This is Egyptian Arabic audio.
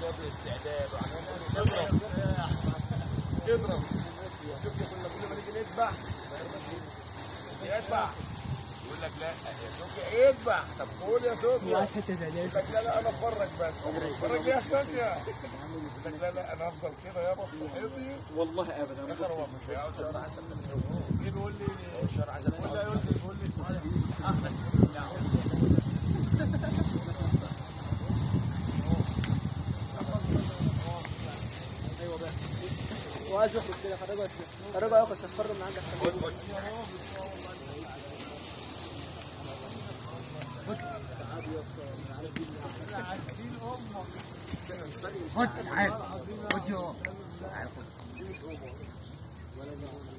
موضوع باستعداد وعملنا اضرب اضرب شوف كنا كل ما نيجي نذبح يدفع يقول لك لا يا سوكي ادفع طب قول يا سوكي عايز حته زي دي يقول لك لا لا انا اتفرج بس اتفرج ليه يا سوكي يقول لك لا لا انا افضل كده يابا في صحتي والله ابدا اخر هو مش هيقعد شهر عسل جه بيقول لي شهر عسل لا يقول لي بيقول لي احمد ايوه بقى وعايز يخرج كده خرجه خرجه ياخد سفر من عندك خد تعال خد يوم تعال خد